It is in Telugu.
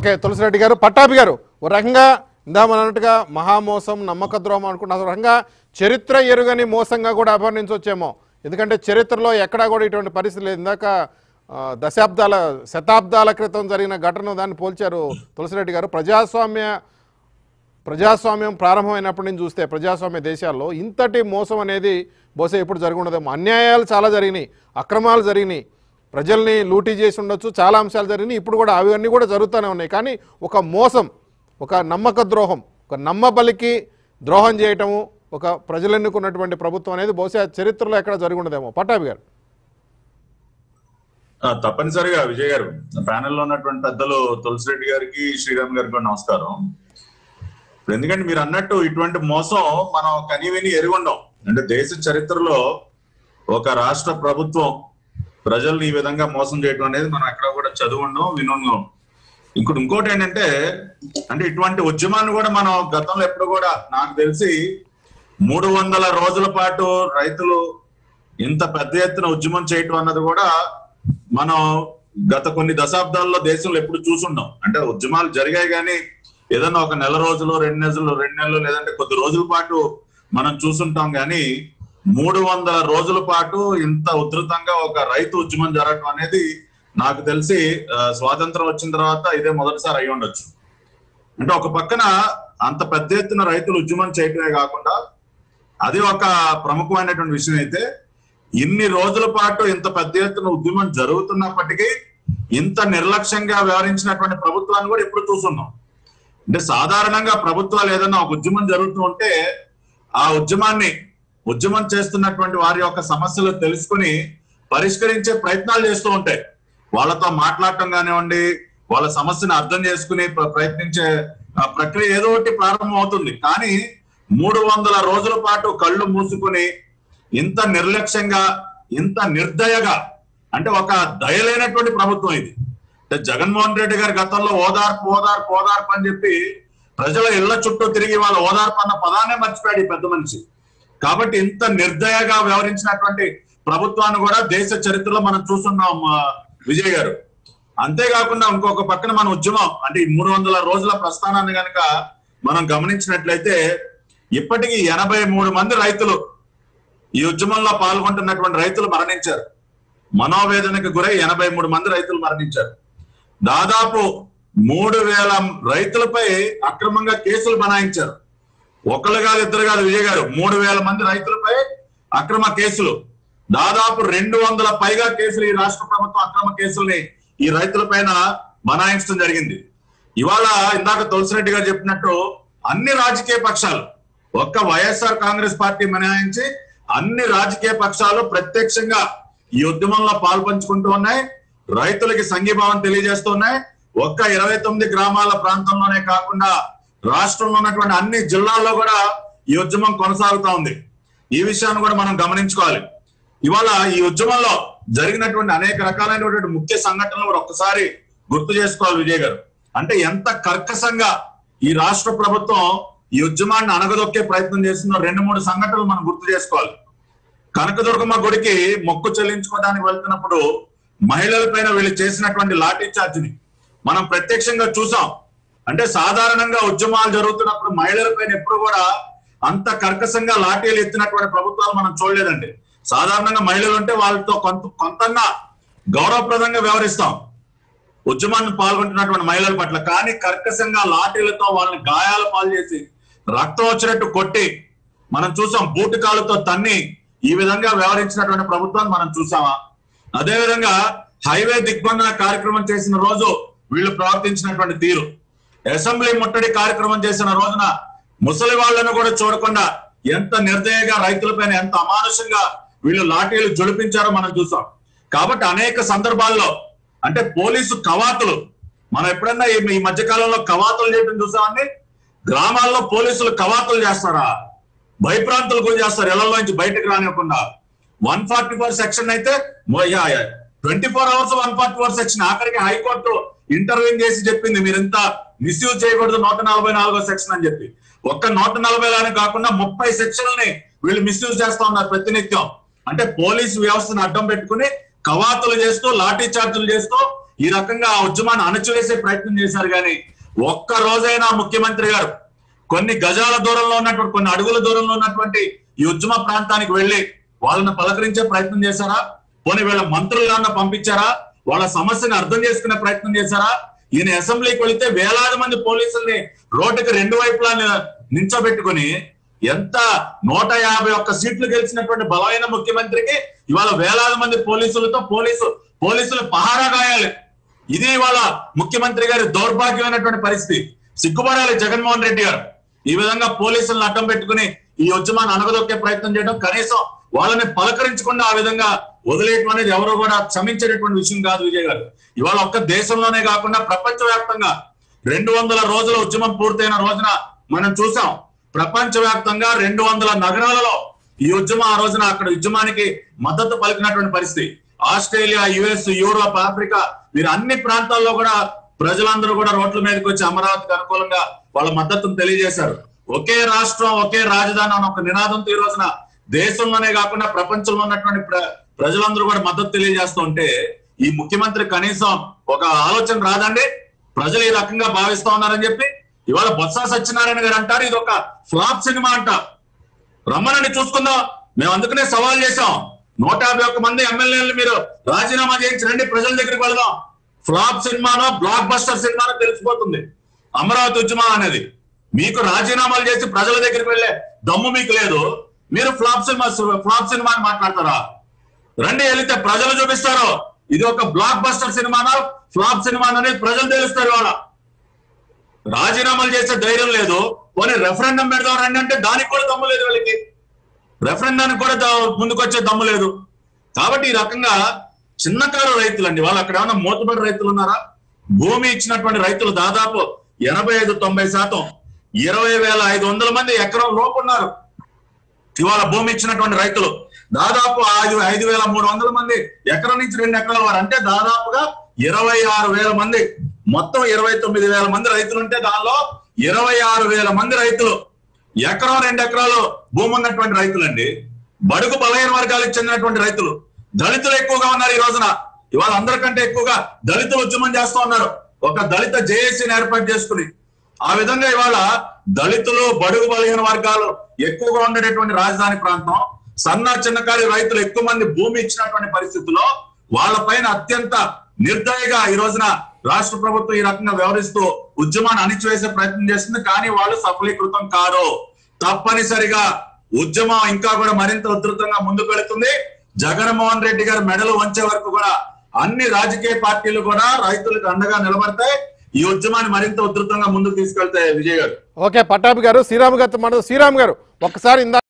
ఓకే తులసిరెడ్డి గారు పట్టాభి గారు ఓ రకంగా ఇందా మనం అన్నట్టుగా మహామోసం నమ్మక ద్రోహం అనుకుంటున్నా ఒక రకంగా చరిత్ర ఎరుగని మోసంగా కూడా అభివర్ణించవచ్చేమో ఎందుకంటే చరిత్రలో ఎక్కడా కూడా ఇటువంటి పరిస్థితి లేదు ఇందాక ఆ, దశాబ్దాల శతాబ్దాల క్రితం జరిగిన ఘటన దాన్ని పోల్చారు తులసిరెడ్డి గారు ప్రజాస్వామ్య ప్రజాస్వామ్యం ప్రారంభమైనప్పటి నుంచి చూస్తే ప్రజాస్వామ్య దేశాల్లో ఇంతటి మోసం అనేది బహుశా ఎప్పుడు జరిగి ఉండదేమో అన్యాయాలు చాలా జరిగినాయి అక్రమాలు జరిగినాయి ప్రజల్ని లూటీ చేసి ఉండొచ్చు చాలా అంశాలు జరిగినాయి ఇప్పుడు కూడా అవన్నీ కూడా జరుగుతూనే ఉన్నాయి కానీ ఒక మోసం ఒక నమ్మక ద్రోహం ఒక నమ్మబలికి ద్రోహం చేయటము ఒక ప్రజలు ఎన్నుకున్నటువంటి ప్రభుత్వం అనేది బహుశా చరిత్రలో ఎక్కడ జరిగి ఉండదేమో పట్టాభి గారు ఆ, తప్పనిసరిగా విజయ్ గారు ప్యానెల్లో ఉన్నటువంటి పెద్దలు తులసిరెడ్డి గారికి శ్రీరామ్ గారికి కూడా నమస్కారం ఇప్పుడు ఎందుకంటే మీరు అన్నట్టు ఇటువంటి మోసం మనం కనివిని ఎరుగుండం అంటే దేశ చరిత్రలో ఒక రాష్ట్ర ప్రభుత్వం ప్రజల్ని ఈ విధంగా మోసం చేయడం అనేది మనం ఎక్కడ కూడా చదువుండం వినుండం ఇంకోటి ఇంకోటి ఏంటంటే అంటే ఇటువంటి ఉద్యమాన్ని కూడా మనం గతంలో ఎప్పుడు కూడా నాకు తెలిసి మూడు వందల రోజుల పాటు రైతులు ఇంత పెద్ద ఎత్తున ఉద్యమం చేయటం అన్నది కూడా మనం గత కొన్ని దశాబ్దాల్లో దేశంలో ఎప్పుడు చూసుండం అంటే ఉద్యమాలు జరిగాయి కానీ ఏదన్నా ఒక నెల రోజులు రెండు నెలలు రెండు నెలలు లేదంటే కొద్ది రోజుల పాటు మనం చూసుంటాం కానీ మూడు వందల రోజుల పాటు ఇంత ఉధృతంగా ఒక రైతు ఉద్యమం జరగటం అనేది నాకు తెలిసి ఆ, స్వాతంత్రం వచ్చిన తర్వాత ఇదే మొదటిసారి అయి ఉండొచ్చు అంటే ఒక పక్కన అంత పెద్ద ఎత్తున రైతులు ఉద్యమం చేయటమే కాకుండా అది ఒక ప్రముఖమైనటువంటి విషయం అయితే ఇన్ని రోజుల పాటు ఇంత పెద్ద ఎత్తున ఉద్యమం జరుగుతున్నప్పటికీ ఇంత నిర్లక్ష్యంగా వ్యవహరించినటువంటి ప్రభుత్వాన్ని కూడా ఇప్పుడు చూస్తున్నాం అంటే సాధారణంగా ప్రభుత్వాలు ఏదైనా ఒక ఉద్యమం జరుగుతూ ఉంటే ఆ ఉద్యమాన్ని ఉద్యమం చేస్తున్నటువంటి వారి యొక్క సమస్యలు తెలుసుకుని పరిష్కరించే ప్రయత్నాలు చేస్తూ ఉంటాయి వాళ్ళతో మాట్లాడటం కానివ్వండి వాళ్ళ సమస్యను అర్థం చేసుకుని ప్ర- ప్రయత్నించే ఆ, ప్రక్రియ ఏదో ఒకటి ప్రారంభం అవుతుంది కానీ మూడు వందల రోజుల పాటు కళ్ళు మూసుకుని ఇంత నిర్లక్ష్యంగా ఇంత నిర్దయగా అంటే ఒక దయలేనటువంటి ప్రభుత్వం ఇది అంటే జగన్మోహన్ రెడ్డి గారి గతంలో ఓదార్పు ఓదార్పు ఓదార్పు అని చెప్పి ప్రజల ఇళ్ల చుట్టూ తిరిగి వాళ్ళ ఓదార్పు అన్న పదాన్నే మర్చిపోయాడు ఈ పెద్ద మనిషి కాబట్టి ఇంత నిర్దయగా వ్యవహరించినటువంటి ప్రభుత్వాన్ని కూడా దేశ చరిత్రలో మనం చూస్తున్నాం ఆ, విజయ్ గారు అంతేకాకుండా ఇంకొక పక్కన మన ఉద్యమం అంటే ఈ మూడు వందల రోజుల ప్రస్థానాన్ని గనక మనం గమనించినట్లయితే ఇప్పటికీ ఎనభై మూడు మంది రైతులు ఈ ఉద్యమంలో పాల్గొంటున్నటువంటి రైతులు మరణించారు మనోవేదనకు గురై ఎనభై మూడు మంది రైతులు మరణించారు దాదాపు మూడు వేల రైతులపై అక్రమంగా కేసులు బనాయించారు ఒకళ్ళు కాదు ఇద్దరు కాదు విజయ్ గారు మూడు వేల మంది రైతులపై అక్రమ కేసులు దాదాపు రెండు వందల పైగా కేసులు ఈ రాష్ట్ర ప్రభుత్వం అక్రమ కేసుల్ని ఈ రైతుల పైన బనాయించడం జరిగింది ఇవాళ ఇందాక తులసిరెడ్డి గారు చెప్పినట్టు అన్ని రాజకీయ పక్షాలు ఒక్క వైఎస్ఆర్ కాంగ్రెస్ పార్టీ మినహాయించి అన్ని రాజకీయ పక్షాలు ప్రత్యక్షంగా ఈ ఉద్యమంలో పాల్పంచుకుంటూ ఉన్నాయి రైతులకి సంఘీభావం తెలియజేస్తున్నాయి ఒక్క ఇరవై తొమ్మిది గ్రామాల ప్రాంతంలోనే కాకుండా రాష్ట్రంలో ఉన్నటువంటి అన్ని జిల్లాల్లో కూడా ఈ ఉద్యమం కొనసాగుతా ఉంది ఈ విషయాన్ని కూడా మనం గమనించుకోవాలి ఇవాళ ఈ ఉద్యమంలో జరిగినటువంటి అనేక రకాలైనటువంటి ముఖ్య సంఘటనలు కూడా ఒక్కసారి గుర్తు చేసుకోవాలి విజయ్ గారు అంటే ఎంత కర్కశంగా ఈ రాష్ట్ర ప్రభుత్వం ఈ ఉద్యమాన్ని అణగదొక్కే ప్రయత్నం చేస్తుందో రెండు మూడు సంఘటనలు మనం గుర్తు చేసుకోవాలి కనకదుర్గమ్మ గుడికి మొక్కు చెల్లించుకోవడానికి వెళ్తున్నప్పుడు మహిళల పైన వీళ్ళు చేసినటువంటి లాఠీ చార్జిని మనం ప్రత్యక్షంగా చూసాం అంటే సాధారణంగా ఉద్యమాలు జరుగుతున్నప్పుడు మహిళల పైన ఎప్పుడు కూడా అంత కర్కశంగా లాఠీలు ఎత్తినటువంటి ప్రభుత్వాలు మనం చూడలేదండి సాధారణంగా మహిళలు ఉంటే వాళ్ళతో కొంత కొంతన్నా గౌరవప్రదంగా వ్యవహరిస్తాం ఉద్యమాన్ని పాల్గొంటున్నటువంటి మహిళల పట్ల కానీ కర్కశంగా లాఠీలతో వాళ్ళని గాయాల పాలు చేసి రక్తం వచ్చినట్టు కొట్టి మనం చూసాం బూటు కాళ్ళతో తన్ని ఈ విధంగా వ్యవహరించినటువంటి ప్రభుత్వాన్ని మనం చూసామా అదే విధంగా హైవే దిగ్బంధన కార్యక్రమం చేసిన రోజు వీళ్ళు ప్రవర్తించినటువంటి తీరు అసెంబ్లీ ముట్టడి కార్యక్రమం చేసిన రోజున ముసలి వాళ్ళను కూడా చూడకుండా ఎంత నిర్దయగా రైతులపైన ఎంత అమానుషంగా వీళ్ళు లాఠీలు జొడిపించారో మనం చూసాం కాబట్టి అనేక సందర్భాల్లో అంటే పోలీసు కవాతులు మనం ఎప్పుడన్నా ఈ ఈ మధ్య కాలంలో కవాతులు చేయడం చూసామండి గ్రామాల్లో పోలీసులు కవాతులు చేస్తారా భయప్రాంతులు గురి చేస్తారు ఇళ్లలోంచి బయటకు రానివ్వకుండా వన్ ఫార్టీ ఫోర్ సెక్షన్ అయితే twenty four hours one forty four section ఆఖరికి హైకోర్టు ఇంటర్వ్యూన్ చేసి చెప్పింది మీరు ఇంత మిస్యూజ్ చేయకూడదు నూట నలభై నాలుగో సెక్షన్ అని చెప్పి ఒక్క నూట నలభైలోనే కాకుండా ముప్పై సెక్షన్లని వీళ్ళు మిస్యూజ్ చేస్తా ఉన్నారు ప్రతినిత్యం అంటే పోలీసు వ్యవస్థను అడ్డం పెట్టుకుని కవాతులు చేస్తూ లాఠీ చార్జీలు చేస్తూ ఈ రకంగా ఆ ఉద్యమాన్ని అణచివేసే ప్రయత్నం చేశారు కానీ ఒక్క రోజైనా ముఖ్యమంత్రి గారు కొన్ని గజాల దూరంలో ఉన్నటువంటి కొన్ని అడుగుల దూరంలో ఉన్నటువంటి ఈ ఉద్యమ ప్రాంతానికి వెళ్ళి వాళ్ళని పలకరించే ప్రయత్నం చేశారా పోనీ వీళ్ళ మంత్రులన్నా పంపించారా వాళ్ళ సమస్యని అర్థం చేసుకునే ప్రయత్నం చేశారా ఈయన అసెంబ్లీకి వెళితే వేలాది మంది పోలీసుల్ని రోడ్డుకి రెండు వైపులా ని- నించోబెట్టుకుని ఎంత నూట యాభై ఒక్క సీట్లు గెలిచినటువంటి బలమైన ముఖ్యమంత్రికి ఇవాళ వేలాది మంది పోలీసులతో పోలీసు పోలీసులు పహారా గాయాలి ఇది ఇవాళ ముఖ్యమంత్రి గారి దౌర్భాగ్యమైనటువంటి పరిస్థితి సిగ్గుపడాలి జగన్మోహన్ రెడ్డి గారు ఈ విధంగా పోలీసులను అడ్డం పెట్టుకుని ఈ ఉద్యమాన్ని అనగదొక్కే ప్రయత్నం చేయడం కనీసం వాళ్ళని పలకరించకుండా ఆ విధంగా వదిలేయటం అనేది ఎవరు కూడా క్షమించేటటువంటి విషయం కాదు విజయ్ గారు ఇవాళ ఒక్క దేశంలోనే కాకుండా ప్రపంచ వ్యాప్తంగా రెండు వందల రోజుల ఉద్యమం పూర్తయిన రోజున మనం చూసాం ప్రపంచ వ్యాప్తంగా రెండు వందల నగరాలలో ఈ ఉద్యమం ఆ రోజున అక్కడ ఉద్యమానికి మద్దతు పలికినటువంటి పరిస్థితి ఆస్ట్రేలియా యుఎస్ యూరోప్ ఆఫ్రికా వీరు అన్ని ప్రాంతాల్లో కూడా ప్రజలందరూ కూడా రోడ్ల మీదకి వచ్చి అమరావతికి అనుకూలంగా వాళ్ళ మద్దతును తెలియజేశారు ఒకే రాష్ట్రం ఒకే రాజధాని అన్న ఒక నినాదంతో ఈ రోజున దేశంలోనే కాకుండా ప్రపంచంలో ఉన్నటువంటి ప్ర- ప్రజలందరూ కూడా మద్దతు తెలియజేస్తూ ఉంటే ఈ ముఖ్యమంత్రి కనీసం ఒక ఆలోచన రాదండి ప్రజలు ఈ రకంగా భావిస్తా ఉన్నారని చెప్పి ఇవాళ బొత్స సత్యనారాయణ గారు అంటారు ఇది ఒక ఫ్లాప్ సినిమా అంట రమ్మనండి చూసుకుందాం మేము అందుకనే సవాల్ చేశాం నూట యాభై ఒక్క మంది ఎమ్మెల్యేలు మీరు రాజీనామా చేయించి రండి ప్రజల దగ్గరికి వెళదాం ఫ్లాప్ సినిమానో బ్లాక్ బస్టర్ సినిమానో తెలిసిపోతుంది అమరావతి ఉద్యమం అనేది మీకు రాజీనామాలు చేసి ప్రజల దగ్గరికి వెళ్ళే దమ్ము మీకు లేదు మీరు ఫ్లాప్ సినిమా ఫ్లాప్ సినిమా అని మాట్లాడతారా రండి వెళితే ప్రజలు చూపిస్తారు ఇది ఒక బ్లాక్ బస్టర్ సినిమానా ఫ్లాప్ సినిమా అనేది ప్రజలు తెలుస్తారు వాళ్ళ రాజీనామాలు చేసే ధైర్యం లేదు పోనీ రెఫరెండం పెడదాం రండి అంటే దానికి కూడా దమ్ము లేదు వీళ్ళకి రెఫరెండానికి కూడా ద- ముందుకొచ్చే దమ్ము లేదు కాబట్టి ఈ రకంగా చిన్నకారు రైతులు అండి వాళ్ళు అక్కడ ఏమైనా మూతబడి రైతులు ఉన్నారా భూమి ఇచ్చినటువంటి రైతులు దాదాపు ఎనభై ఐదు తొంభై శాతం ఇరవై వేల ఐదు వందల మంది ఎకరం లోపు ఉన్నారు ఇవాళ భూమి ఇచ్చినటువంటి రైతులు దాదాపు ఐదు ఐదు వేల మూడు వందల మంది ఎకరం నుంచి రెండు ఎకరాల వారు అంటే దాదాపుగా ఇరవై ఆరు వేల మంది మొత్తం ఇరవై తొమ్మిది వేల మంది రైతులు ఉంటే దానిలో ఇరవై ఆరు వేల మంది రైతులు ఎకరం రెండు ఎకరాలు భూమి ఉన్నటువంటి రైతులండి బడుగు బలహీన వర్గాలకు చెందినటువంటి రైతులు దళితులు ఎక్కువగా ఉన్నారు ఈ రోజున ఇవాళ అందరికంటే ఎక్కువగా దళితులు ఉద్యమం చేస్తూ ఉన్నారు ఒక దళిత జేఏసీని ఏర్పాటు చేసుకుని ఆ విధంగా ఇవాళ దళితులు బడుగు బలహీన వర్గాలు ఎక్కువగా ఉండేటటువంటి రాజధాని ప్రాంతం సన్న చిన్నకారి రైతులు ఎక్కువ మంది భూమి ఇచ్చినటువంటి పరిస్థితుల్లో వాళ్ళ పైన అత్యంత నిర్దయగా ఈ రోజున రాష్ట్ర ప్రభుత్వం ఈ రకంగా వ్యవహరిస్తూ ఉద్యమాన్ని అణిచివేసే ప్రయత్నం చేస్తుంది కానీ వాళ్ళు సఫలీకృతం కారు తప్పనిసరిగా ఉద్యమం ఇంకా కూడా మరింత ఉధృతంగా ముందుకు వెళుతుంది జగన్మోహన్ రెడ్డి గారు మెడలు వంచే వరకు కూడా అన్ని రాజకీయ పార్టీలు కూడా రైతులకు అండగా నిలబడతాయి ఈ ఉద్యమాన్ని మరింత ఉధృతంగా ముందుకు తీసుకెళ్తాయి విజయ్ గారు ఓకే పట్టాభి గారు శ్రీరామ్ గారు మన శ్రీరామ్ గారు ఒక్కసారి ఇందా